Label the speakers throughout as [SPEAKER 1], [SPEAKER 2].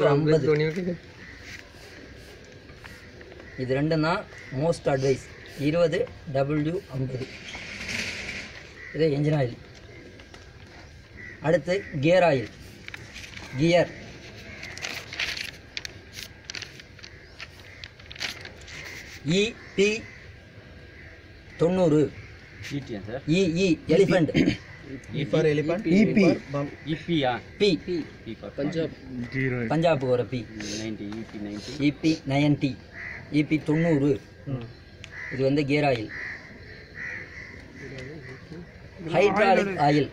[SPEAKER 1] W ஐம்பது இது ரெண்டும் தான் மோஸ்ட் அட்வைஸ் இருபது டபிள்யூ ஐம்பது இது என்ஜின் ஆயில் அடுத்து கியர் ஆயில் கியர் இபி தொண்ணூறு
[SPEAKER 2] ஈட்டியா sir
[SPEAKER 1] E E elephant
[SPEAKER 3] for elephant
[SPEAKER 4] EP
[SPEAKER 2] இபியா
[SPEAKER 1] பி
[SPEAKER 2] பி ஃபார் பஞ்சாப்
[SPEAKER 1] பஞ்சாபுக்கு ஒரு P
[SPEAKER 2] ninety EP ninety
[SPEAKER 1] EP ninety EP தொண்ணூறு இது வந்து gear oil hydraulic oil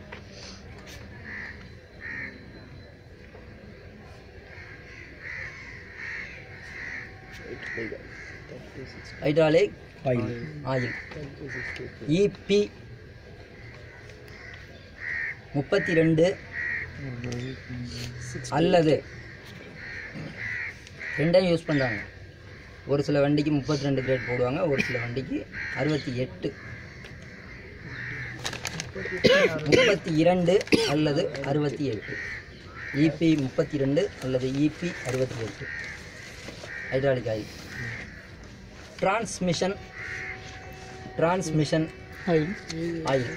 [SPEAKER 1] hydraulic
[SPEAKER 4] oil
[SPEAKER 1] oil EP முப்பத்தி ரெண்டு அல்லது ரெண்டையும் யூஸ் பண்ணுறாங்க ஒரு சில வண்டிக்கு முப்பத்தி ரெண்டு கிரேட் போடுவாங்க ஒரு சில வண்டிக்கு அறுபத்தி எட்டு முப்பத்தி இரண்டு அல்லது அறுபத்தி எட்டு இபி முப்பத்தி ரெண்டு அல்லது இபி அறுபத்தி எட்டு hydraulic oil transmission transmission oil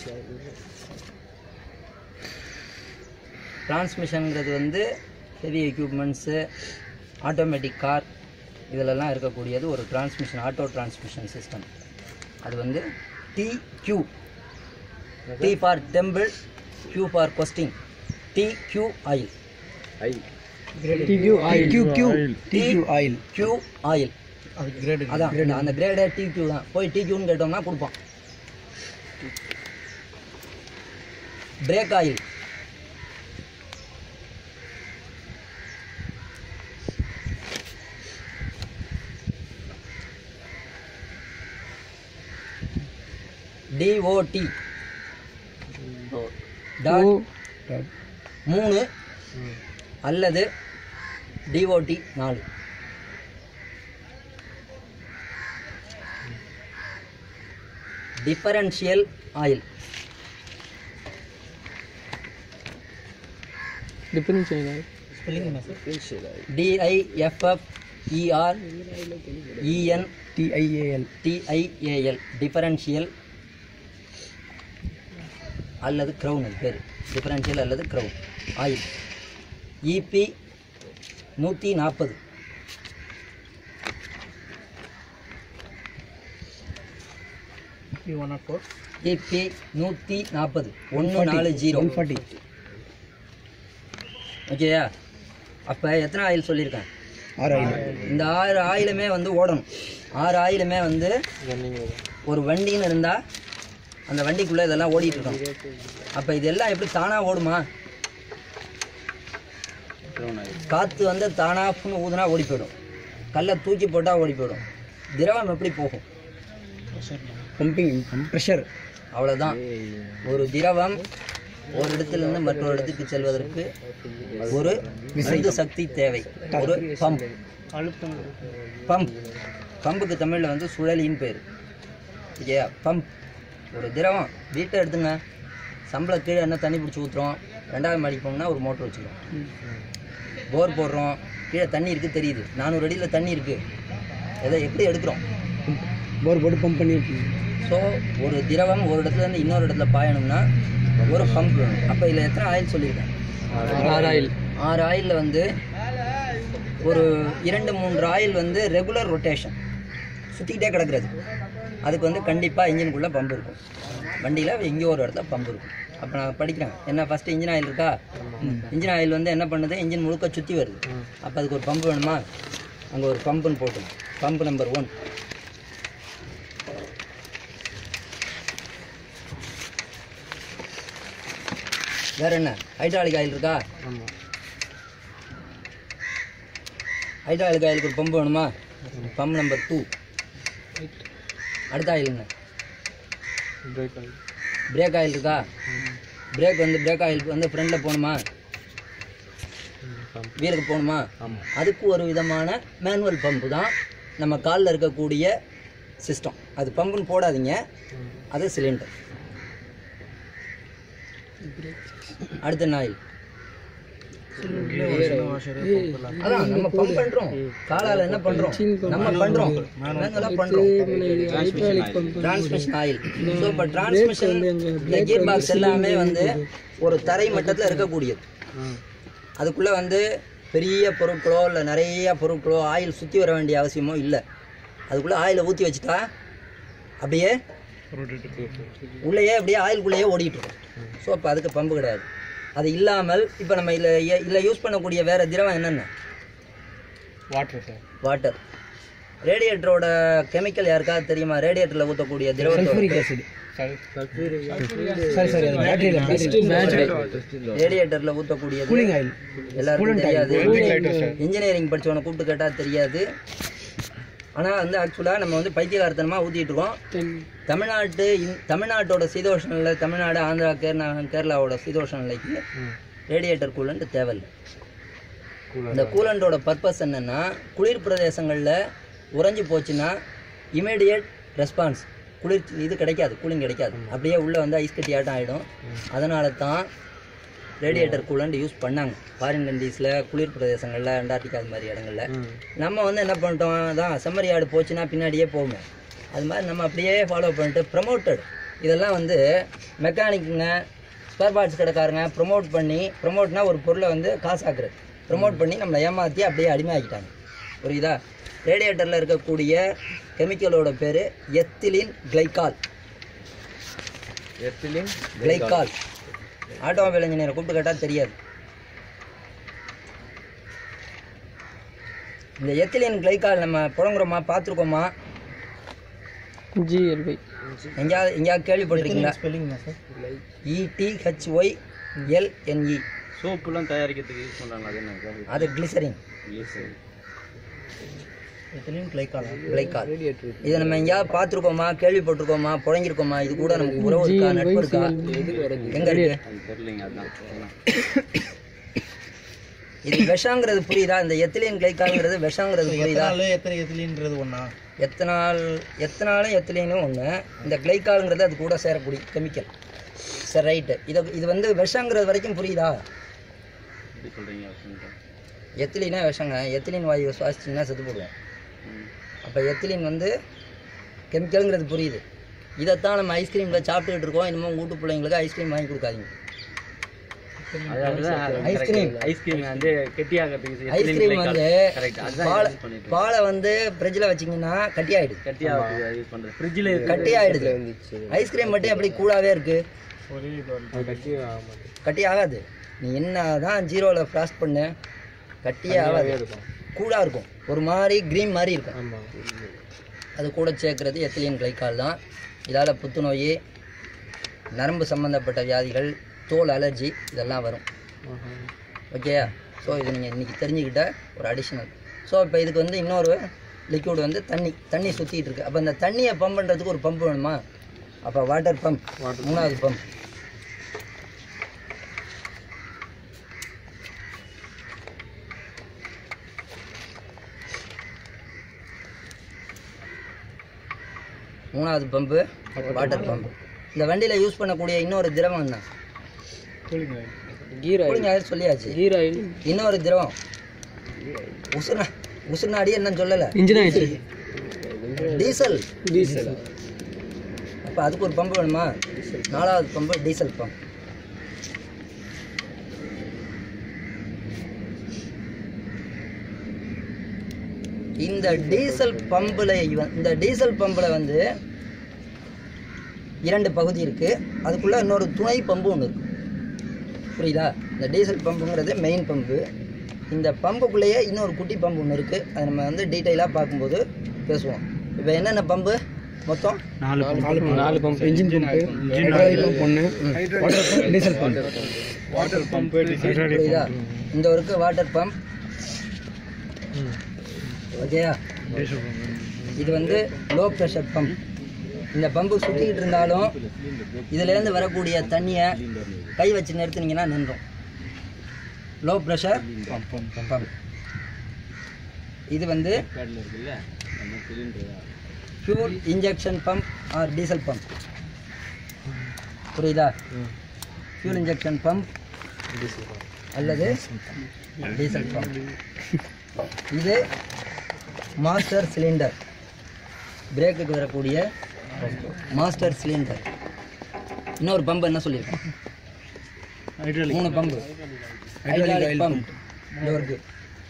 [SPEAKER 1] டிரான்ஸ்மிஷனுங்கிறது வந்து ஹெவி எக்யூப்மெண்ட்ஸு ஆட்டோமேட்டிக் கார் இதிலெல்லாம் இருக்கக்கூடியது ஒரு டிரான்ஸ்மிஷன் ஆட்டோ டிரான்ஸ்மிஷன் சிஸ்டம் அது வந்து T Q T for temple Q for costing T Q oil
[SPEAKER 4] TQ oil TQ TQ oil
[SPEAKER 1] Q oil
[SPEAKER 3] அது grade
[SPEAKER 1] அதான் இந்த- அந்த கிரேடே டி கியூ தான் போய் டி கியூன்னு கேட்டோம்னா கொடுப்பான் பிரேக் ஆயில் டிஓடி டாட் மூணு அல்லது டிஓடி நாலு டிஃபரன்ஷியல் ஆயில்
[SPEAKER 3] ஸ்பெல்லிங் என்ன sir
[SPEAKER 1] DIFF ER EN
[SPEAKER 4] DIAL
[SPEAKER 1] DIAL differential அல்லது க்ரௌன் அது பேர் டிஃபரன்ஷியல் அல்லது க்ரௌன் ஆயில் இபி நூற்றி நாற்பது
[SPEAKER 3] ஒன் நாட் ஃபோர்
[SPEAKER 1] இபி நூற்றி நாற்பது ஒன்று நாலு ஜீரோ
[SPEAKER 4] ஒன் ஃபார்ட்டி
[SPEAKER 1] ஓகேயா அப்போ எத்தனை ஆயில் சொல்லியிருக்கேன்
[SPEAKER 4] ஆறு ஆயில்
[SPEAKER 1] இந்த ஆறு ஆயிலுமே வந்து ஓடணும் ஆறு ஆயிலுமே வந்து ஒரு வண்டின்னு இருந்தால் அந்த வண்டிக்குள்ளே இதெல்லாம் ஓடிட்டு இருக்கணும் அப்போ இதெல்லாம் எப்படி தானாக ஓடுமா
[SPEAKER 2] க்ரௌன் ஆயில்
[SPEAKER 1] காற்று வந்து தானாக ஊதுனா ஓடி போயிடும் கல்லை தூக்கி போட்டால் ஓடி போயிடும் திரவம் எப்படி போகும்
[SPEAKER 4] பம்பிங் ப்ரெஷர்
[SPEAKER 1] அவ்வளோதான் ஒரு திரவம் ஒரு இடத்திலிருந்து மற்றொரு இடத்துக்கு செல்வதற்கு ஒரு உந்து சக்தி தேவை ஒரு பம்ப் பம்ப் பம்புக்கு தமிழில் வந்து சுழலின்னு பேர் ஓகேயா பம்ப் ஒரு திரவம் வீட்டை எடுத்துங்க சம்பளம் கீழே என்ன தண்ணி பிடிச்சி ஊற்றுறோம் ரெண்டாவது மாடிக்கு போனோம்னா ஒரு மோட்டர் வச்சுக்கிறோம் போர் போடுறோம் கீழே தண்ணி இருக்குது தெரியுது நானூறு அடியில் தண்ணி இருக்குது எதை எப்படி எடுக்கிறோம்
[SPEAKER 4] போர் போட்டு பம்ப் பண்ணி
[SPEAKER 1] ஸோ ஒரு திரவம் ஒரு இடத்துல இருந்து இன்னொரு இடத்துல பாயணும்னா ஒரு பம்ப் வேணும் அப்போ இதில் எத்தனை ஆயில் சொல்லியிருக்கேன்
[SPEAKER 4] ஆறு ஆயில்
[SPEAKER 1] ஆறு ஆயிலில் வந்து ஒரு இரண்டு மூன்று ஆயில் வந்து ரெகுலர் ரொட்டேஷன் சுற்றிக்கிட்டே கிடக்கிறது அதுக்கு வந்து கண்டிப்பாக இன்ஜினுக்குள்ளே பம்பு இருக்கும் வண்டியில் எங்கேயோ ஒரு இடத்துல பம்பு இருக்கும் அப்போ நான் படிக்கிறேன் என்ன ஃபஸ்ட்டு இன்ஜின் ஆயில் இருக்கா இன்ஜின் ஆயில் வந்து என்ன பண்ணுது இன்ஜின் முழுக்க சுற்றி வருது அப்போ அதுக்கு ஒரு பம்பு வேணுமா அங்கே ஒரு பம்புன்னு போட்டு பம்பு நம்பர் ஒன் வேற என்ன ஹைட்ராலிக் ஆயில் இருக்கா ஹைட்ராலிக் ஆயிலுக்கு ஒரு பம்பு வேணுமா பம்ப் நம்பர் டூ அடுத்த ஆயில் என்ன பிரேக் ஆயில் இருக்கா பிரேக் வந்து பிரேக் ஆயிலுக்கு வந்து ஃப்ரண்டில் போகணுமா வீலுக்கு போகணுமா அதுக்கு ஒரு விதமான மேனுவல் பம்பு தான் நம்ம காலில் இருக்கக்கூடிய சிஸ்டம் அது பம்புன்னு போடாதீங்க அது சிலிண்டர் அடுத்த என்ன ஆயில் அதான் நம்ம பம்ப் பண்றோம் காலால என்ன பண்றோம் நம்ம பண்றோம் நாங்களா பண்றோம் டிரான்ஸ்மிஷன் ஆயில் ஸோ இப்போ டிரான்ஸ்மிஷன் இந்த கியர் பாக்ஸ் எல்லாமே வந்து ஒரு தரை மட்டத்தில் இருக்கக்கூடியது அதுக்குள்ளே வந்து பெரிய பொருட்களோ இல்லை நிறைய பொருட்களோ ஆயில் சுற்றி வர வேண்டிய அவசியமோ இல்லை அதுக்குள்ளே ஆயிலை ஊற்றி வச்சுட்டா அப்படியே உள்ளேயே அப்படியே ஆயிலுக்குள்ளேயே ஓடிட்டு இருக்கும் ஸோ அப்போ அதுக்கு பம்பு கிடையாது அது இல்லாமல் இப்போ நம்ம இதில் இதில் யூஸ் பண்ணக்கூடிய வேறு திரவம் என்னென்ன
[SPEAKER 3] வாட்டர் சார்
[SPEAKER 1] வாட்டர் ரேடியேட்டரோட கெமிக்கல் யாருக்காவது தெரியுமா ரேடியேட்டரில் ஊற்றக்கூடிய திரவத்தோட
[SPEAKER 4] சல்ஃபூரிக் ஆசிட் சரி சரி அது பேட்டரியில் பேட்டரி
[SPEAKER 1] ரேடியேட்டரில் ஊற்றக்கூடியது
[SPEAKER 4] கூலிங் ஆயில்
[SPEAKER 1] எல்லாருக்கும் தெரியாது இன்ஜினியரிங் படிச்சவனை கூப்பிட்டு கேட்டால் தெரியாது ஆனால் வந்து ஆக்சுவலாக நம்ம வந்து பைத்தியகாரத்தனமாக ஊற்றிட்டு இருக்கோம் தமிழ்நாட்டு இந்- தமிழ்நாட்டோட சீதோஷ நிலை தமிழ்நாடு ஆந்திரா கேரளா கேரளாவோட சீதோஷ நிலைக்கு ரேடியேட்டர் கூலண்ட் தேவையில்லை இந்த கூலண்டோட பர்பஸ் என்னென்னா குளிர் பிரதேசங்களில் உறைஞ்சி போச்சுன்னா இமீடியட் ரெஸ்பான்ஸ் குளிர் இது கிடைக்காது கூலிங் கிடைக்காது அப்படியே உள்ளே வந்து ஐஸ் கட்டி ஆட்டம் ஆகிடும் அதனால தான் ரேடியேட்டர் கூலண்ட் யூஸ் பண்ணாங்க ஃபாரின் கண்ட்ரீஸில் குளிர் பிரதேசங்களில் அண்டார்டிகா அது மாதிரி இடங்கள்ல நம்ம வந்து என்ன பண்ணிட்டோம் தான் செம்மறி ஆடு போச்சுன்னா பின்னாடியே போவோம் அது மாதிரி நம்ம அப்படியே ஃபாலோ பண்ணிட்டு ப்ரமோட்டட் இதெல்லாம் வந்து மெக்கானிக்குங்க ஸ்பேர் பார்ட்ஸ் கடைக்காரங்க ப்ரொமோட் பண்ணி ப்ரொமோட்னா ஒரு பொருளை வந்து காசாக்குறது ப்ரொமோட் பண்ணி நம்மளை ஏமாற்றி அப்படியே அடிமையாக்கிட்டாங்க புரியுதா ரேடியேட்டரில் இருக்கக்கூடிய கெமிக்கலோட பேர் ethylene glycol
[SPEAKER 3] ethylene
[SPEAKER 1] glycol automobile இன்ஜினியரை கூப்பிட்டு கேட்டால் தெரியாது இந்த எத்திலின் கிளைக்கால் நம்ம புழங்குறோமா பார்த்துருக்கோமா
[SPEAKER 4] ஜிஎல்வை
[SPEAKER 1] எங்கேயாவது எங்கேயாவது கேள்விப்பட்டிருக்கீங்களா
[SPEAKER 3] ஸ்பெல்லிங் சார்
[SPEAKER 1] இடிஹெச்ஒய் எல்என்இ
[SPEAKER 2] சோப்புலாம் தயாரிக்கிறதுக்கு யூஸ் பண்ணுறாங்க அது என்ன சார்
[SPEAKER 1] அது கிளிசரின்
[SPEAKER 3] எத்திலின் கிளைக்காலா
[SPEAKER 1] கிளைக்கால் இதை நம்ம எங்கேயாவது பார்த்துருக்கோமா கேள்விப்பட்டிருக்கோமா புழங்கிருக்கோமா இது கூட நமக்கு உறவு இருக்கா நட்பு இருக்கா எங்க இருக்கு
[SPEAKER 2] அது தெரியலைங்க அதுதான் சொல்லலாம்.
[SPEAKER 1] இது விஷங்கிறது புரியுதா இந்த எத்திலின் கிளைக்கால்ங்கிறது விஷங்கிறது புரியுதா
[SPEAKER 3] எத்தனால எத்தனை எத்திலின்றது ஒன்றா
[SPEAKER 1] எத்தனால் எத்தனாலும் எத்திலீனும் ஒன்று இந்த கிளைக்காலுங்கிறது அது கூட சேரக்கூடிய கெமிக்கல் சரி ரைட்டு இதை இது வந்து விஷங்கிறது வரைக்கும் புரியுதா
[SPEAKER 2] எப்படி சொல்கிறீங்க அப்படின்னு
[SPEAKER 1] எத்திலினா விஷங்க எத்திலின் வாயு சுவாசிச்சிங்கன்னா செத்து போடுவோம் அப்போ எத்திலின் வந்து கெமிக்கலுங்கிறது புரியுது இதைத்தான் நம்ம ஐஸ்கிரீமில் சாப்பிட்டுக்கிட்டு இருக்கோம் இன்னமும் உங்கள் வீட்டு பிள்ளைங்களுக்கு ஐஸ்கிரீம் வாங்கி கொடுக்காதீங்க ஐஸ்கிரீம்
[SPEAKER 2] ஐஸ்கிரீம் வந்து கெட்டியாகிறதுக்கு
[SPEAKER 1] ஐஸ்கிரீம் வந்து
[SPEAKER 2] கரெக்ட்
[SPEAKER 1] பாலை பாலை வந்து ஃப்ரிட்ஜில் வச்சிங்கன்னா கட்டி ஆகிடுது
[SPEAKER 2] கெட்டியாக யூஸ் பண்ணுறது ஃப்ரிட்ஜில்
[SPEAKER 1] கட்டி ஆகிடுது ஐஸ்கிரீம் மட்டும் எப்படி கூலாகவே இருக்குது கட்டி ஆகாது நீ என்ன தான் ஜீரோவில் ஃப்ராஸ்ட் பண்ணு கட்டியே ஆகாது கூலாக இருக்கும் ஒரு மாதிரி க்ரீன் மாதிரி இருக்கும் அது கூட சேர்க்கறது எத்திலியன் கிளைக்கால் தான் இதால் புத்துநோய் நரம்பு சம்மந்தப்பட்ட வியாதிகள் தோல் அலர்ஜி இதெல்லாம் வரும் ஓகேயா ஸோ இது நீங்கள் இன்றைக்கி தெரிஞ்சுக்கிட்ட ஒரு அடிஷ்னல் ஸோ இப்போ இதுக்கு வந்து இன்னொரு லிக்விட் வந்து தண்ணி தண்ணி சுற்றிட்டு இருக்கு அப்போ இந்த தண்ணியை பம்ப் பண்ணுறதுக்கு ஒரு பம்ப் வேணுமா அப்போ வாட்டர் பம்ப் மூணாவது பம்ப் மூணாவது பம்பு வாட்டர் பம்ப் இந்த வண்டியில் யூஸ் பண்ணக்கூடிய இன்னொரு திரவம் என்ன கூலிங் ஆயில் சொல்லியாச்சு இன்னொரு திரவம் உசுனா உசுனாடி என்னன்னு சொல்லலை
[SPEAKER 4] இன்ஜின் ஆயிடுச்சு
[SPEAKER 1] டீசல் டீசல் அப்போ அதுக்கு ஒரு பம்பு வேணுமா நாலாவது பம்பு டீசல் பம்ப் இந்த டீசல் பம்பில் இந்த டீசல் பம்பில் வந்து இரண்டு பகுதி இருக்குது அதுக்குள்ளே இன்னொரு துணை பம்பு ஒன்று இருக்குது புரியுதா இந்த டீசல் பம்புங்கிறது மெயின் பம்பு இந்த பம்புக்குள்ளேயே இன்னொரு குட்டி பம்பு ஒன்று இருக்குது அதை நம்ம வந்து டீட்டெயிலாக பார்க்கும்போது பேசுவோம் இப்போ என்னென்ன பம்பு மொத்தம்
[SPEAKER 4] நாலு பம்ப் நாலு pump engine pump hydraulic pump ஒன்று water pump diesel pump
[SPEAKER 3] water pump
[SPEAKER 1] புரியுதா இந்த ஒரு வாட்டர் பம்ப் ஓகேயா இது வந்து லோ ப்ரெஷர் பம்ப் இந்த பம்பு சுற்றிக்கிட்டு இருந்தாலும் இதுலேருந்து வரக்கூடிய தண்ணியை கை வச்சு நிறுத்துனீங்கன்னா நின்றும் லோ ப்ரெஷர் பம்ப் இது வந்து fuel injection pump or diesel pump புரியுதா ஃபியூல் இன்ஜெக்ஷன் பம்ப் அல்லது டீசல் பம்ப் இது மாஸ்டர் சிலிண்டர் பிரேக்குக்கு வரக்கூடிய மாஸ்டர் சிலிண்டர் இன்னொரு பம்பு என்ன சொல்லியிருக்கேன் மூணு பம்பு ஹைட்ராலிக் பம்ப் இதோ இருக்கு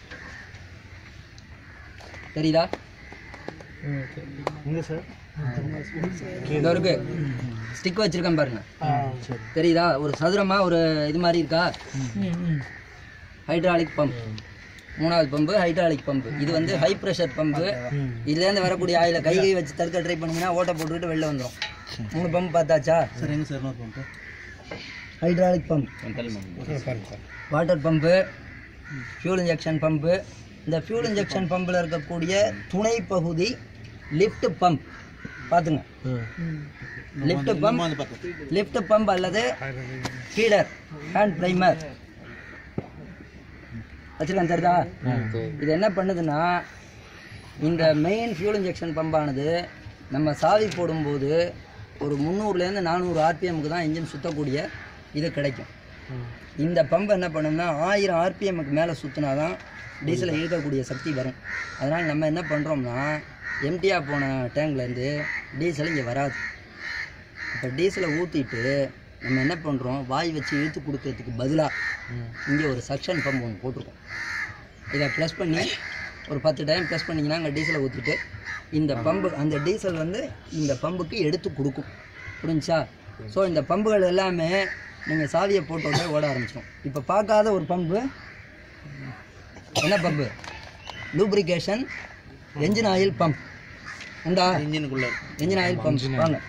[SPEAKER 1] தெரியுதா
[SPEAKER 3] எங்கே சார்
[SPEAKER 1] இதோ இருக்கு ஸ்டிக் வச்சிருக்கேன் பாருங்க தெரியுதா ஒரு சதுரமா ஒரு இது மாதிரி இருக்கா ஹைட்ராலிக் பம்ப் மூணாவது பம்பு ஹைட்ராலிக் பம்பு இது வந்து ஹை ப்ரெஷர் பம்பு இதுலேருந்து வரக்கூடிய ஆயில கை கை வச்சு தடுக்க ட்ரை பண்ணீங்கன்னா ஓட்டை போட்டுக்கிட்டு வெளில வந்துடும் மூணு பம்பு பார்த்தாச்சா
[SPEAKER 3] சார் எங்கே சார் இன்னொரு pump
[SPEAKER 1] hydraulic pump water pump fuel injection pump இந்த ஃபியூல் இன்ஜெக்ஷன் பம்பில் இருக்கக்கூடிய துணை பகுதி லிஃப்ட் பம்ப் பார்த்துங்க லிஃப்ட் பம்ப்
[SPEAKER 3] வந்து பார்த்தேன்
[SPEAKER 1] லிஃப்ட் பம்ப் அல்லது ஃபீடர் ஹேண்ட் ப்ரைமர் வச்சிருக்கேன் தெரியுதா இது என்ன பண்ணுதுன்னா இந்த மெயின் ஃபியூல் இன்ஜெக்ஷன் பம்பானது நம்ம சாவி போடும்போது ஒரு முந்நூறுலேருந்து நானூறு ஆர்பிஎம்க்கு தான் இன்ஜின் சுற்றக்கூடிய இது கிடைக்கும் இந்த பம்பு என்ன பண்ணும்னா ஆயிரம் ஆர்பிஎம்க்கு மேலே சுற்றினா தான் டீசலை இழுக்கக்கூடிய சக்தி வரும் அதனால் நம்ம என்ன பண்ணுறோம்னா எம்டியாக போன டேங்க்லேருந்து டீசல் இங்கே வராது இப்போ டீசலை ஊற்றிட்டு நம்ம என்ன பண்ணுறோம் வாய் வச்சு இழுத்து கொடுக்கறதுக்கு பதிலாக இங்கே ஒரு சக்ஷன் பம்ப் ஒன்று போட்டிருக்கோம் இதை ப்ளஸ் பண்ணி ஒரு பத்து டைம் ப்ளஸ் பண்ணிங்கன்னா அங்கே டீசலை ஊற்றிட்டு இந்த பம்பு அந்த டீசல் வந்து இந்த பம்புக்கு எடுத்து கொடுக்கும் புரிஞ்சா ஸோ இந்த பம்புகள் எல்லாமே நீங்கள் சாவியை போட்ட உடனே ஓட ஆரம்பிச்சிடும் இப்போ பார்க்காத ஒரு பம்பு என்ன pump lubrication engine oil pump உண்டா
[SPEAKER 3] இன்ஜினுக்குள்ளே
[SPEAKER 1] என்ஜின் ஆயில் பம்ப் வாங்க